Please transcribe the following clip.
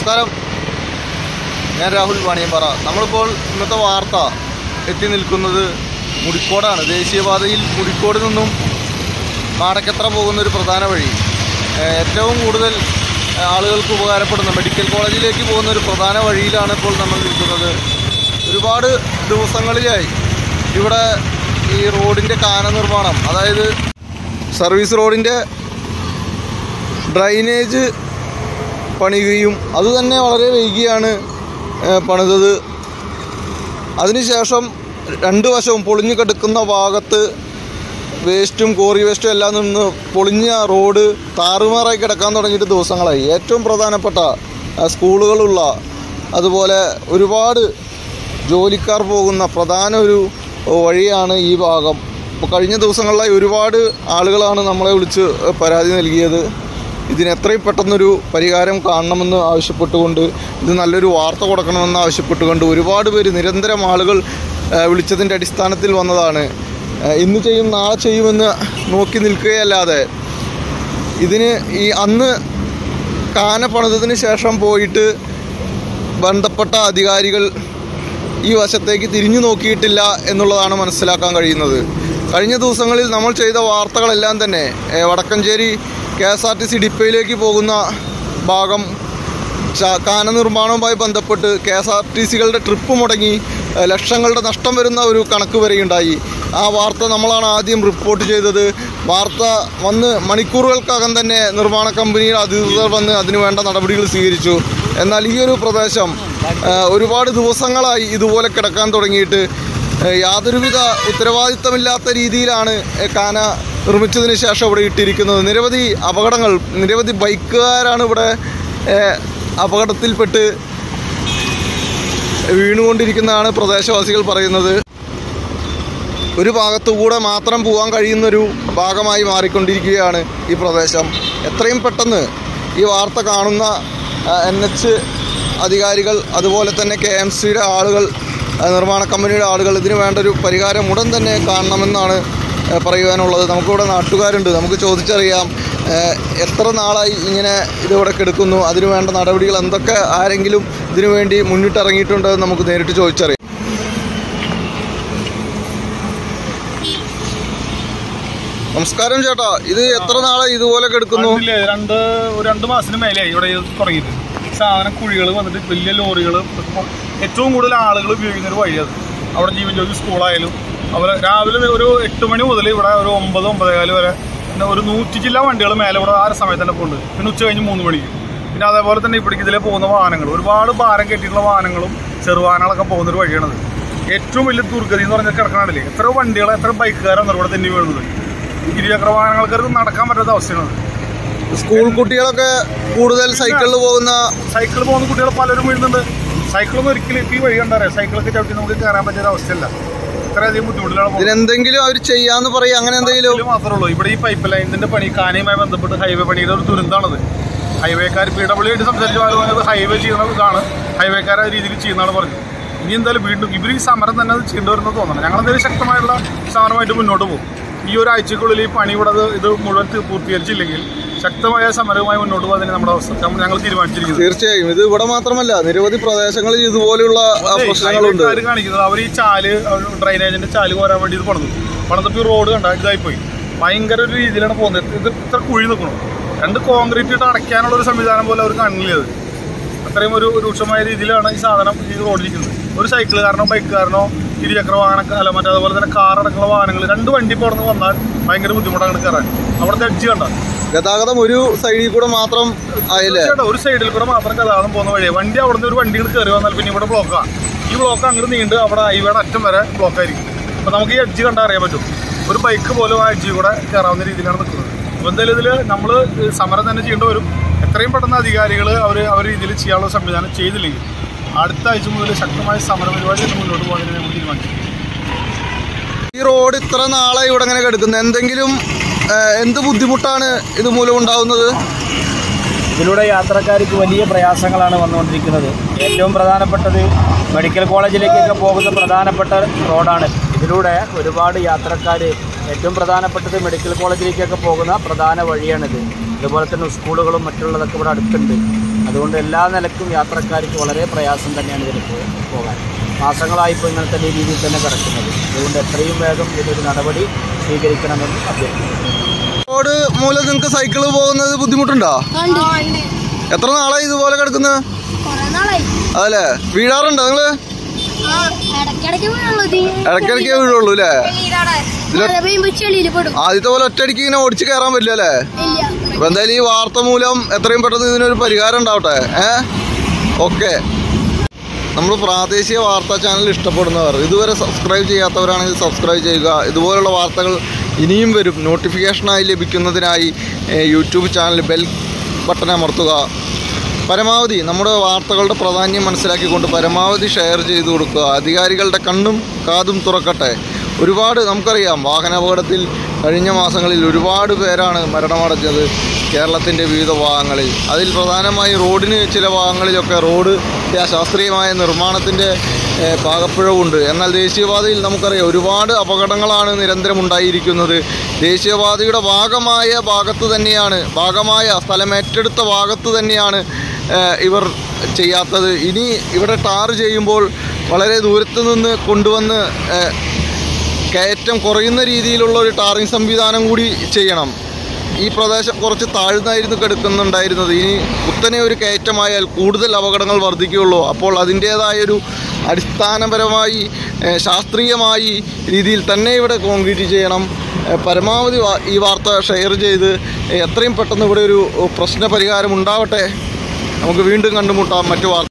നമസ്കാരം ഞാൻ രാഹുൽ വാണിയമ്പാറ നമ്മളിപ്പോൾ ഇന്നത്തെ വാർത്ത എത്തി നിൽക്കുന്നത് മുടിക്കോടാണ് ദേശീയപാതയിൽ മുടിക്കോട് നിന്നും മാടക്കത്ര പോകുന്ന ഒരു പ്രധാന വഴി ഏഹ് ഏറ്റവും കൂടുതൽ ഏഹ് ആളുകൾക്ക് ഉപകാരപ്പെടുന്ന മെഡിക്കൽ കോളേജിലേക്ക് പോകുന്ന ഒരു പ്രധാന വഴിയിലാണ് ഇപ്പോൾ നമ്മൾ നിൽക്കുന്നത് ഒരുപാട് ദിവസങ്ങളിലായി ഇവിടെ ഈ റോഡിൻ്റെ കാന നിർമ്മാണം അതായത് സർവീസ് റോഡിൻ്റെ ഡ്രൈനേജ് പണിയുകയും അതുതന്നെ വളരെ വൈകിയാണ് ഏഹ്, പണിതത് അതിനുശേഷം രണ്ട് വശവും പൊളിഞ്ഞു കിടക്കുന്ന ഭാഗത്ത് വേസ്റ്റും കോറി വേസ്റ്റും എല്ലാം നിന്ന് പൊളിഞ്ഞ റോഡ് താറുമാറായി കിടക്കാൻ തുടങ്ങിയിട്ട് ദിവസങ്ങളായി ഏറ്റവും പ്രധാനപ്പെട്ട ആ, സ്കൂളുകളുള്ള അതുപോലെ ഒരുപാട് ജോലിക്കാർ പോകുന്ന പ്രധാന ഒരു വഴിയാണ് ഈ ഭാഗം അപ്പോൾ കഴിഞ്ഞ ദിവസങ്ങളിലായി ഒരുപാട് ആളുകളാണ് നമ്മളെ വിളിച്ച് പരാതി നൽകിയത് ഇതിന് എത്രയും പെട്ടെന്നൊരു പരിഹാരം കാണണമെന്ന് ആവശ്യപ്പെട്ടുകൊണ്ട് ഇത് നല്ലൊരു വാർത്ത കൊടുക്കണമെന്ന് ആവശ്യപ്പെട്ടുകൊണ്ട് ഒരുപാട് പേര് നിരന്തരം ആളുകൾ ആ, വിളിച്ചതിൻ്റെ അടിസ്ഥാനത്തിൽ വന്നതാണ് ആ, ഇന്ന് ചെയ്യും നാളെ ചെയ്യുമെന്ന് നോക്കി നിൽക്കുകയല്ലാതെ ഇതിന് ഈ അന്ന് കാന പണിതതിന് ശേഷം പോയിട്ട് ബന്ധപ്പെട്ട അധികാരികൾ ഈ വശത്തേക്ക് തിരിഞ്ഞു നോക്കിയിട്ടില്ല എന്നുള്ളതാണ് മനസ്സിലാക്കാൻ കഴിയുന്നത് കഴിഞ്ഞ ദിവസങ്ങളിൽ നമ്മൾ ചെയ്ത വാർത്തകളെല്ലാം തന്നെ ഏ, Vadakkanchery K S R T C ഡിപ്പോയിലേക്ക് പോകുന്ന ഭാഗം ച- കാന നിർമ്മാണവുമായി ബന്ധപ്പെട്ട് കെ എസ് ആർ ടി സികളുടെ ട്രിപ്പ് മുടങ്ങി ഏ, ലക്ഷങ്ങളുടെ നഷ്ടം വരുന്ന ഒരു കണക്ക് വരെയുണ്ടായി ആ വാർത്ത നമ്മളാണ് ആദ്യം റിപ്പോർട്ട് ചെയ്തത് വാർത്ത വന്ന് മണിക്കൂറുകൾക്കകം തന്നെ നിർമ്മാണ കമ്പനിയുടെ അധികൃതർ വന്ന് അതിനു വേണ്ട നടപടികൾ സ്വീകരിച്ചു എന്നാൽ ഈ ഒരു പ്രദേശം ഏ, ഒരുപാട് ദിവസങ്ങളായി ഇതുപോലെ കിടക്കാൻ തുടങ്ങിയിട്ട് ഏ, യാതൊരുവിധ ഉത്തരവാദിത്തമില്ലാത്ത രീതിയിലാണ് ഏ, കാന നിർമ്മിച്ചതിന് ശേഷം ഇവിടെ ഇട്ടിരിക്കുന്നത് നിരവധി അപകടങ്ങൾ നിരവധി ബൈക്കുകാരാണ് ഇവിടെ ഏ, അപകടത്തിൽപ്പെട്ട് വീണുകൊണ്ടിരിക്കുന്നതാണ് പ്രദേശവാസികൾ പറയുന്നത് ഒരു ഭാഗത്തുകൂടെ മാത്രം പോകാൻ കഴിയുന്നൊരു ഭാഗമായി മാറിക്കൊണ്ടിരിക്കുകയാണ് ഈ പ്രദേശം എത്രയും പെട്ടെന്ന് ഈ വാർത്ത കാണുന്ന എൻ എച്ച് അധികാരികൾ അതുപോലെ തന്നെ കെ എം സിയുടെ ആളുകൾ ആ, നിർമ്മാണ കമ്പനിയുടെ ആളുകൾ ഇതിന് വേണ്ട ഒരു പരിഹാരം ഉടൻ തന്നെ കാണണമെന്നാണ് ആ, പറയുവാനുള്ളത് നമുക്കിവിടെ നാട്ടുകാരുണ്ട് നമുക്ക് ചോദിച്ചറിയാം ആ, എത്ര നാളായി ഇങ്ങനെ ഇതിവിടെ കിടക്കുന്നു അതിനു വേണ്ട നടപടികൾ എന്തൊക്കെ ആരെങ്കിലും ഇതിനു വേണ്ടി മുന്നിട്ടിറങ്ങിയിട്ടുണ്ടോ എന്ന് നമുക്ക് നേരിട്ട് ചോദിച്ചറിയാം നമസ്കാരം ചേട്ടാ ഇത് എത്ര നാളായി ഇതുപോലെ കിടക്കുന്നു കണ്ടില്ലേ? രണ്ട് ഒരു രണ്ട് മാസത്തിന് മേലെയായി ഇവിടെ ഇത് തുടങ്ങിയിട്ട് സാധനം കുഴികൾ വന്നിട്ട് വലിയ ലോറികൾ ഏറ്റവും കൂടുതൽ ആളുകൾ ഉപയോഗിക്കുന്ന ഒരു വഴി അത് അവിടെ ജീവൻ ജ്യോതി സ്കൂളായാലും അതുപോലെ രാവിലെ ഒരു എട്ട് മണി മുതൽ ഇവിടെ ഒരു ഒമ്പത് ഒമ്പതേകാല് വരെ പിന്നെ ഒരു നൂറ്റി ജില്ലാ വണ്ടികൾ മേലെ ഇവിടെ ആ ഒരു സമയത്ത് തന്നെ പോകുന്നുണ്ട് പിന്നെ ഉച്ച കഴിഞ്ഞ് മൂന്ന് മണിക്ക് പിന്നെ അതേപോലെ തന്നെ ഇവിടേക്ക് ഇതിലെ പോകുന്ന വാഹനങ്ങൾ ഒരുപാട് ഭാരം കെട്ടിയിട്ടുള്ള വാഹനങ്ങളും ചെറുവാഹനങ്ങളൊക്കെ പോകുന്ന ഒരു വഴിയാണത് ഏറ്റവും വലിയ ദുർഗതി എന്ന് പറഞ്ഞാൽ കിടക്കണല്ലേ എത്ര വണ്ടികൾ എത്ര ബൈക്കുകാരാണ് ഇവിടെ തന്നെ വീഴുന്നത് ഇരുചക്ര വാഹനങ്ങൾക്ക് നടക്കാൻ പറ്റാത്ത അവസ്ഥയാണ് സ്കൂൾ കുട്ടികളൊക്കെ കൂടുതൽ സൈക്കിളിൽ പോകുന്ന സൈക്കിൾ പോകുന്ന കുട്ടികൾ പലരും വീഴുന്നുണ്ട് സൈക്കിളൊന്നും ഒരിക്കലും ഇപ്പം ഈ വഴി കണ്ടറിയാം സൈക്കിളൊക്കെ ചവിട്ടി നമുക്ക് കയറാൻ പറ്റിയ അവസ്ഥയല്ല ഇത്രയധികം ബുദ്ധിമുട്ടിലാണ് പോകുന്നത് ഇതിനെന്തെങ്കിലും അവർ ചെയ്യാന്ന് പറയാ അങ്ങനെ എന്തെങ്കിലും ഇതില് മാത്രമേ ഉള്ളൂ ഇവിടെ ഈ പൈപ്പ് ലൈനിന്റെ പണി കാനയുമായി ബന്ധപ്പെട്ട് ഹൈവേ പണിയുടെ ഒരു ദുരന്തമാണത് ഹൈവേക്കാർ പി ഡബ്ല്യു ആയിട്ട് സംസാരിച്ച ആൾ പറഞ്ഞത് ഹൈവേ ചെയ്യുന്ന ഇതാണ് ഹൈവേക്കാർ ആ രീതിയിൽ ചെയ്യുന്നതാണ് പറഞ്ഞത് ഇനി എന്തായാലും വീണ്ടും ഇവർ ഈ സമരം തന്നെ അത് ചെയ്യേണ്ടി വരുന്നത് തോന്നണം ഞങ്ങൾ എന്തായാലും ശക്തമായുള്ള സമരമായിട്ട് മുന്നോട്ട് പോകും ഈ ഒരു ആഴ്ചക്കുള്ളിൽ ഈ പണി ഇവിടെ അത് ഇത് മുഴുവൻ തീ- പൂർത്തീകരിച്ചില്ലെങ്കിൽ ശക്തമായ സമരവുമായി മുന്നോട്ട് പോകാൻ തന്നെ നമ്മുടെ അവസ്ഥ ഞങ്ങൾ തീരുമാനിച്ചിരിക്കുന്നത് തീർച്ചയായും ഇത് ഇവിടെ മാത്രമല്ല നിരവധി പ്രദേശങ്ങളിൽ ഇതുപോലെയുള്ള ആ, പ്രശ്നങ്ങളുണ്ട് ഹൈവേക്കാര് കാണിക്കുന്നത് അവർ ഈ ചാല് ഡ്രൈനേജിന്റെ ചാല് കോരാൻ വേണ്ടി ഇത് പണിതു പണിതപ്പോൾ ഈ റോഡ് കണ്ട ഇതായി പോയി ഭയങ്കര ഒരു രീതിയിലാണ് പോകുന്നത് ഇത് ഇത്ര കുഴി നിൽക്കണം രണ്ട് കോൺക്രീറ്റ് ഇട്ട് അടയ്ക്കാനുള്ള ഒരു സംവിധാനം പോലെ അവർ കാണില്ല അത് അത്രയും ഒരു രൂക്ഷമായ രീതിയിലാണ് ഈ സാധനം ഈ റോഡിലിരിക്കുന്നത് ഒരു സൈക്കിളുകാരനോ ബൈക്കുകാരനോ ഇരുചക്ര വാഹന അല്ല മറ്റേ അതുപോലെ തന്നെ കാർ അടക്കമുള്ള വാഹനങ്ങൾ രണ്ട് വണ്ടി ഇപ്പോൾ അവിടെ വന്നാൽ ഭയങ്കര ബുദ്ധിമുട്ടാണ് കയറാൻ അവിടുത്തെ എഡ്ജ് കണ്ട ഗതാഗതം ഒരു സൈഡിൽ കൂടെ മാത്രം ആയില്ലേ തീർച്ചയായിട്ടും ഒരു സൈഡിൽ കൂടെ മാത്രം ഗതാഗതം പോകുന്ന വഴിയാണ് വണ്ടി അവിടെ നിന്ന് ഒരു വണ്ടി ഇങ്ങോട്ട് കയറി വന്നാൽ പിന്നെ ഇവിടെ ബ്ലോക്കാണ് ഈ ബ്ലോക്ക് അങ്ങോട്ട് നീണ്ട് അവിടെ ഹൈവേയുടെ അറ്റം വരെ ബ്ലോക്ക് ആയിരിക്കും അപ്പോൾ നമുക്ക് ഈ എഡ്ജ് കണ്ടാൽ അറിയാൻ പറ്റും ഒരു ബൈക്ക് പോലും ആ എഡ്ജിൽ കൂടെ കയറാവുന്ന രീതിയിലാണ് നിൽക്കുന്നത് അപ്പോൾ എന്തായാലും ഇതിൽ നമ്മൾ സമരം തന്നെ ചെയ്യേണ്ടി വരും എത്രയും പെട്ടെന്ന് അധികാരികൾ അവർ അവർ രീതിയിൽ ചെയ്യാനുള്ള സംവിധാനം ചെയ്തില്ലെങ്കിൽ അടുത്ത ആഴ്ച മുതൽ ശക്തമായ സമര പരിപാടി തന്നെ മുന്നോട്ട് പോകാൻ നമ്മൾ തീരുമാനിച്ചു ഈ റോഡ് ഇത്ര നാളായി ഇവിടെ ഇങ്ങനെ കിടക്കുന്നത് എന്തെങ്കിലും ആ, എന്ത് ബുദ്ധിമുട്ടാണ് ഇത് മൂലം ഉണ്ടാവുന്നത് ഇതിലൂടെ യാത്രക്കാർക്ക് വലിയ പ്രയാസങ്ങളാണ് വന്നുകൊണ്ടിരിക്കുന്നത് ഏറ്റവും പ്രധാനപ്പെട്ടത് മെഡിക്കൽ കോളേജിലേക്കൊക്കെ പോകുന്ന പ്രധാനപ്പെട്ട റോഡാണ് ഇതിലൂടെ ഒരുപാട് യാത്രക്കാർ ഏറ്റവും പ്രധാനപ്പെട്ടത് മെഡിക്കൽ കോളേജിലേക്കൊക്കെ പോകുന്ന പ്രധാന വഴിയാണിത് അതുപോലെ തന്നെ സ്കൂളുകളും മറ്റുള്ളതൊക്കെ ഇവിടെ അടുത്തുണ്ട് അതുകൊണ്ട് എല്ലാ നിലക്കും യാത്രക്കാർക്ക് വളരെ പ്രയാസം തന്നെയാണ് ഇതിൽ പോ- പോകാൻ മാസങ്ങളായി ഇപ്പോൾ ഇങ്ങനത്തെ രീതിയിൽ തന്നെ കിടക്കുന്നത് അതുകൊണ്ട് എത്രയും വേഗം ഇതിനൊരു നടപടി സ്വീകരിക്കണമെന്ന് അഭ്യർത്ഥിക്കുന്നു റോഡ് മൂലം നിങ്ങൾക്ക് സൈക്കിള് പോകുന്നത് ബുദ്ധിമുട്ടുണ്ടോ എത്ര നാളായി ഇതുപോലെ കിടക്കുന്നത് കൊറേ നാളായി അതല്ലേ വീഴാറുണ്ടോ നിങ്ങള് ആ ഇടയ്ക്കിടയ്ക്ക് വീഴുള്ളൂ ഇത് ഇടയ്ക്കിടയ്ക്കേ വീഴുള്ളൂ അല്ലേ മഴ പെയ്യുമ്പോ ചെളിയിൽ പെടും ആദ്യത്തെ പോലെ ഒറ്റയടിക്ക് ഇങ്ങനെ ഓടിച്ച് കയറാൻ പറ്റില്ല അല്ലേ ഇല്ല അപ്പൊ എന്തായാലും ഈ വാർത്ത മൂലം എത്രയും പെട്ടെന്ന് ഇതിനൊരു പരിഹാരം ഉണ്ടാവട്ടെ ഏ ഓക്കെ നമ്മൾ പ്രാദേശിക വാർത്താ ചാനൽ ഇഷ്ടപ്പെടുന്നവർ ഇതുവരെ സബ്സ്ക്രൈബ് ചെയ്യാത്തവരാണെങ്കിൽ സബ്സ്ക്രൈബ് ചെയ്യുക ഇതുപോലുള്ള വാർത്തകൾ ഇനിയും വരും നോട്ടിഫിക്കേഷനായി ലഭിക്കുന്നതിനായി ഏ, യൂട്യൂബ് ചാനൽ ബെൽ ബട്ടൺ അമർത്തുക പരമാവധി നമ്മുടെ വാർത്തകളുടെ പ്രാധാന്യം മനസ്സിലാക്കിക്കൊണ്ട് പരമാവധി ഷെയർ ചെയ്തു കൊടുക്കുക അധികാരികളുടെ കണ്ണും കാതും തുറക്കട്ടെ ഒരുപാട് നമുക്കറിയാം വാഹനാപകടത്തിൽ കഴിഞ്ഞ മാസങ്ങളിൽ ഒരുപാട് പേരാണ് മരണമടഞ്ഞത് കേരളത്തിൻ്റെ വിവിധ ഭാഗങ്ങളിൽ അതിൽ പ്രധാനമായി റോഡിന് ചില ഭാഗങ്ങളിലൊക്കെ റോഡ് അശാസ്ത്രീയമായ നിർമ്മാണത്തിൻ്റെ ഏഹ്, പാകപ്പിഴവുണ്ട് എന്നാൽ ദേശീയപാതയിൽ നമുക്കറിയാം ഒരുപാട് അപകടങ്ങളാണ് നിരന്തരം ഉണ്ടായിരിക്കുന്നത് ദേശീയപാതയുടെ ഭാഗമായ ഭാഗത്ത് തന്നെയാണ് ഭാഗമായ സ്ഥലം ഏറ്റെടുത്ത ഭാഗത്ത് തന്നെയാണ് ഏഹ്, ഇവർ ചെയ്യാത്തത് ഇനി ഇവിടെ ടാർ ചെയ്യുമ്പോൾ വളരെ ദൂരത്ത് നിന്ന് കൊണ്ടുവന്ന് ഏഹ്, കയറ്റം കുറയുന്ന രീതിയിലുള്ള ഒരു ടാറിംഗ് സംവിധാനം കൂടി ചെയ്യണം ഈ പ്രദേശം കുറച്ച് താഴ്ന്നായിരുന്നു കിടക്കുന്നുണ്ടായിരുന്നത് ഇനി കുത്തനെ ഒരു കയറ്റമായാൽ കൂടുതൽ അപകടങ്ങൾ വർദ്ധിക്കുകയുള്ളൂ അപ്പോൾ അതിൻ്റേതായൊരു അടിസ്ഥാനപരമായി ഏഹ്, ശാസ്ത്രീയമായി രീതിയിൽ തന്നെ ഇവിടെ കോൺക്രീറ്റ് ചെയ്യണം ഏഹ്, പരമാവധി വാ- ഈ വാർത്ത ഷെയർ ചെയ്ത് എത്രയും പെട്ടെന്ന് ഇവിടെ ഒരു പ്രശ്ന പരിഹാരം ഉണ്ടാവട്ടെ നമുക്ക് വീണ്ടും കണ്ടുമുട്ടാം മറ്റു വാർത്ത